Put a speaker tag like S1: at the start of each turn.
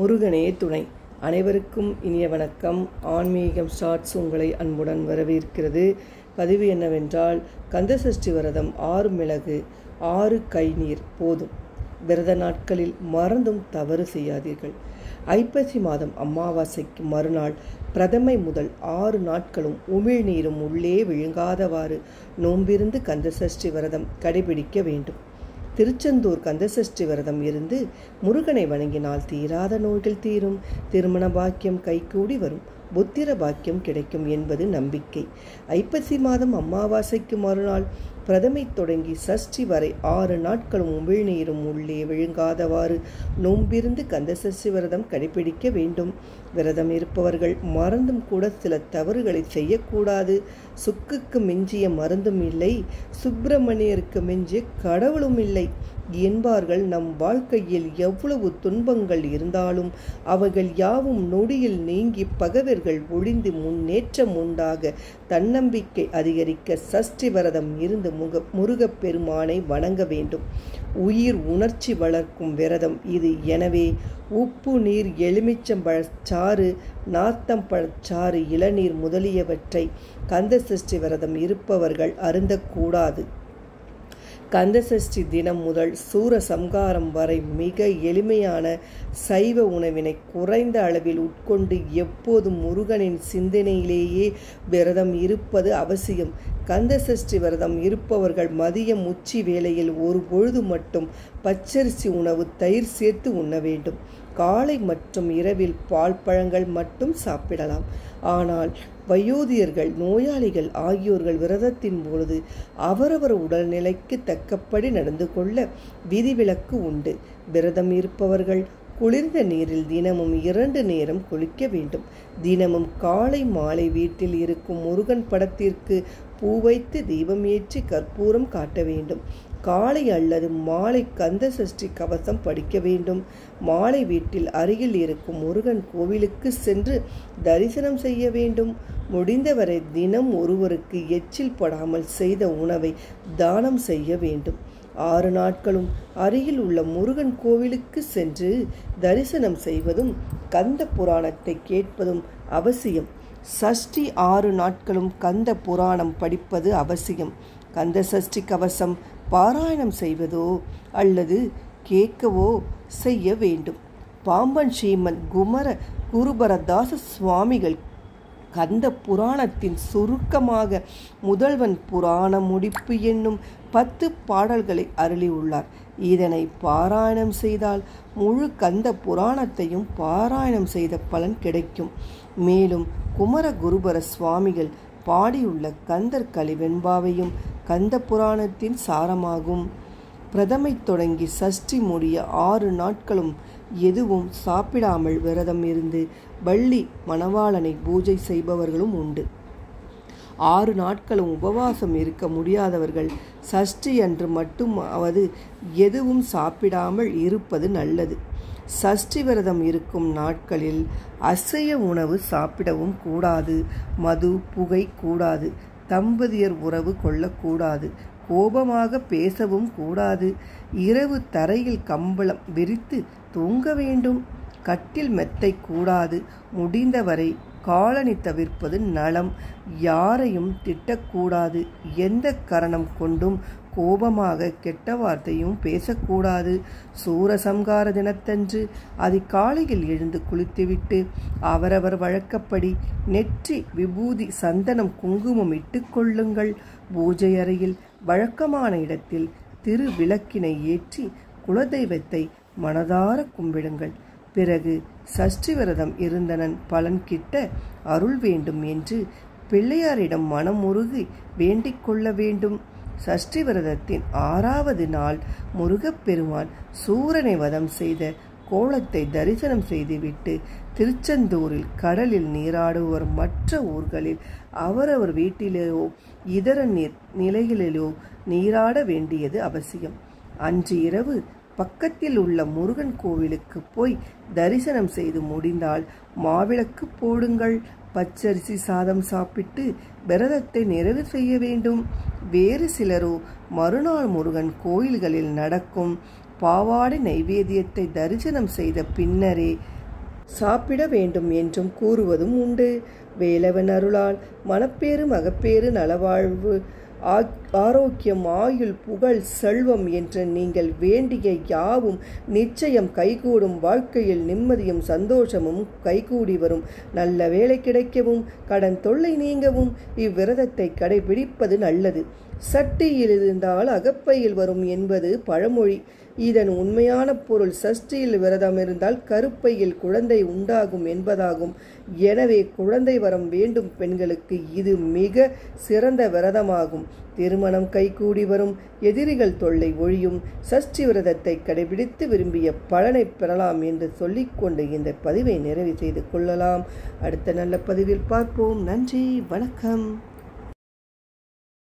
S1: முருகனே துணை அனைவருக்கும் இனிய வணக்கம் ஆன்மீகம் ஷார்ட்ஸ் உங்களை அன்புடன் வரவேற்கிறது பதிவு என்னவென்றால் கந்தசஷ்டி விரதம் ஆறு மிளகு ஆறு கை நீர் போதும் விரத நாட்களில் மறந்தும் தவறு செய்யாதீர்கள் ஐப்பசி மாதம் அமாவாசைக்கு மறுநாள் பிரதமை முதல் ஆறு நாட்களும் உமிழ்நீரும் உள்ளே விழுங்காதவாறு நோம்பிருந்து கந்தசஷ்டி விரதம் கடைபிடிக்க வேண்டும் திருச்செந்தூர் கந்தசஷ்டி விரதம் இருந்து முருகனை வணங்கினால் தீராத நோய்கள் தீரும் திருமண பாக்கியம் கைகூடி வரும் புத்திர பாக்கியம் கிடைக்கும் என்பது நம்பிக்கை ஐப்பசி மாதம் அமாவாசைக்கு மறுநாள் பிரதமை தொடங்கி சஷ்டி வரை ஆறு நாட்களும் உமிழ்நீரும் உள்ளே விழுங்காதவாறு நோம்பிருந்து கந்தசஷ்டி விரதம் கடைபிடிக்க வேண்டும் விரதம் இருப்பவர்கள் மறந்தும் கூட சில தவறுகளை செய்யக்கூடாது சுக்குக்கு மிஞ்சிய மருந்தும் இல்லை சுப்பிரமணியருக்கு மிஞ்சிய கடவுளும் இல்லை என்பார்கள் நம் வாழ்க்கையில் எவ்வளவு துன்பங்கள் இருந்தாலும் அவைகள் யாவும் நொடியில் நீங்கி பகவர்கள் ஒழிந்து முன்னேற்றம் உண்டாக தன்னம்பிக்கை அதிகரிக்க சஷ்டி விரதம் இருந்து முக முருகப்பெருமானை வணங்க வேண்டும் உயிர் உணர்ச்சி வளர்க்கும் விரதம் இது எனவே உப்பு நீர் எலுமிச்சம்பழச்சாறு நாத்தம்பழச்சாறு இளநீர் முதலியவற்றை கந்தசஷ்டி விரதம் இருப்பவர்கள் அருந்தக்கூடாது கந்தசஷ்டி தினம் முதல் சூர சம்காரம் வரை மிக எளிமையான சைவ உணவினை குறைந்த அளவில் உட்கொண்டு எப்போதும் முருகனின் சிந்தனையிலேயே விரதம் இருப்பது அவசியம் கந்தசஷ்டி விரதம் இருப்பவர்கள் மதியம் உச்சி வேளையில் ஒரு பொழுது மட்டும் பச்சரிசி உணவு தயிர் சேர்த்து உண்ண வேண்டும் காலை மற்றும் இரவில் பால் பழங்கள் மட்டும் சாப்பிடலாம் ஆனால் வயோதியர்கள் நோயாளிகள் ஆகியோர்கள் விரதத்தின் பொழுது அவரவர் உடல்நிலைக்கு தக்கபடி நடந்து கொள்ள விதிவிலக்கு உண்டு விரதம் இருப்பவர்கள் குளிர்ந்த நீரில் தினமும் இரண்டு நேரம் குளிக்க வேண்டும் தினமும் காலை மாலை வீட்டில் இருக்கும் முருகன் படத்திற்கு பூ வைத்து தீபம் ஏற்றி கற்பூரம் காட்ட வேண்டும் காலை அல்லது மாலை கந்த சஷ்டி கவசம் படிக்க வேண்டும் மாலை வீட்டில் அருகில் இருக்கும் முருகன் கோவிலுக்கு சென்று தரிசனம் செய்ய வேண்டும் முடிந்தவரை தினம் ஒருவருக்கு எச்சில் படாமல் செய்த உணவை தானம் செய்ய வேண்டும் ஆறு நாட்களும் அருகில் உள்ள முருகன் கோவிலுக்கு சென்று தரிசனம் செய்வதும் கந்த புராணத்தை கேட்பதும் அவசியம் சஷ்டி ஆறு நாட்களும் கந்த புராணம் படிப்பது அவசியம் கந்த சஷ்டி கவசம் பாராயணம் செய்வதோ அல்லது கேட்கவோ செய்ய வேண்டும் பாம்பன் ஸ்ரீமத் குமர குருபரதாச சுவாமிகள் கந்த புராணத்தின் சுருக்கமாக முதல்வன் புராண முடிப்பு என்னும் பத்து பாடல்களை அருளியுள்ளார் இதனை பாராயணம் செய்தால் முழு கந்த புராணத்தையும் பாராயணம் செய்த பலன் கிடைக்கும் மேலும் குமர குருபர சுவாமிகள் பாடியுள்ள கந்தர் கலிவெண்பாவையும் கந்த புராணத்தின் சாரமாகும் பிரதமை தொடங்கி சஷ்டி முடிய ஆறு நாட்களும் எதுவும் சாப்பிடாமல் விரதம் இருந்து வள்ளி மணவாளனை பூஜை செய்பவர்களும் உண்டு ஆறு நாட்களும் உபவாசம் இருக்க முடியாதவர்கள் சஷ்டி அன்று மட்டுமாவது எதுவும் சாப்பிடாமல் இருப்பது நல்லது சஷ்டி விரதம் இருக்கும் நாட்களில் அசைய உணவு சாப்பிடவும் கூடாது மது புகை கூடாது தம்பதியர் உறவு கொள்ளக்கூடாது கோபமாக பேசவும் கூடாது இரவு தரையில் கம்பளம் விரித்து தூங்க வேண்டும் கட்டில் மெத்தை கூடாது முடிந்தவரை காலனி தவிர்ப்பது நலம் யாரையும் திட்டக்கூடாது எந்த கரணம் கொண்டும் கோபமாக கெட்ட வார்த்தையும் பேசக்கூடாது சூரசம்கார தினத்தன்று அதிகாலையில் எழுந்து குளித்துவிட்டு அவரவர் வழக்கப்படி நெற்றி விபூதி சந்தனம் குங்குமம் இட்டுக்கொள்ளுங்கள் பூஜை அறையில் வழக்கமான இடத்தில் திரு விளக்கினை ஏற்றி குலதெய்வத்தை மனதார கும்பிடுங்கள் பிறகு சஷ்டி விரதம் இருந்தனன் பலன் கிட்ட அருள் வேண்டும் என்று பிள்ளையாரிடம் மனமுருகி வேண்டிக் கொள்ள வேண்டும் சஷ்டி விரதத்தின் ஆறாவது நாள் முருகப்பெருமான் சூரனை வதம் செய்த கோலத்தை தரிசனம் செய்துவிட்டு திருச்செந்தூரில் கடலில் நீராடுவோர் மற்ற ஊர்களில் அவரவர் வீட்டிலேயோ இதர நீர் நிலைகளிலோ நீராட வேண்டியது அவசியம் அன்று இரவு பக்கத்தில் உள்ள முருகன் கோவிலுக்கு போய் தரிசனம் செய்து முடிந்தால் மாவிளக்கு போடுங்கள் பச்சரிசி சாதம் சாப்பிட்டு விரதத்தை நிறைவு செய்ய வேண்டும் வேறு சிலரோ மறுநாள் முருகன் கோயில்களில் நடக்கும் பாவாடை நைவேத்தியத்தை தரிசனம் செய்த பின்னரே சாப்பிட வேண்டும் என்றும் கூறுவதும் உண்டு வேலவன் அருளால் மனப்பேறு மகப்பேறு நலவாழ்வு ஆரோக்கியம் ஆயுள் புகழ் செல்வம் என்று நீங்கள் வேண்டிய யாவும் நிச்சயம் கைகூடும் வாழ்க்கையில் நிம்மதியும் சந்தோஷமும் கைகூடி வரும் நல்ல வேலை கிடைக்கவும் கடன் தொல்லை நீங்கவும் இவ்விரதத்தை கடைபிடிப்பது நல்லது சட்டியில் இருந்தால் அகப்பையில் வரும் என்பது பழமொழி இதன் உண்மையான பொருள் சஷ்டியில் விரதம் இருந்தால் கருப்பையில் குழந்தை உண்டாகும் என்பதாகும் எனவே குழந்தை வரம் வேண்டும் பெண்களுக்கு இது மிக சிறந்த விரதமாகும் திருமணம் கைகூடி வரும் எதிரிகள் தொல்லை ஒழியும் சஷ்டி விரதத்தை கடைபிடித்து விரும்பிய பலனை பெறலாம் என்று சொல்லிக்கொண்டு இந்த பதிவை நிறைவு செய்து கொள்ளலாம் அடுத்த நல்ல பதிவில் பார்ப்போம் நன்றி வணக்கம்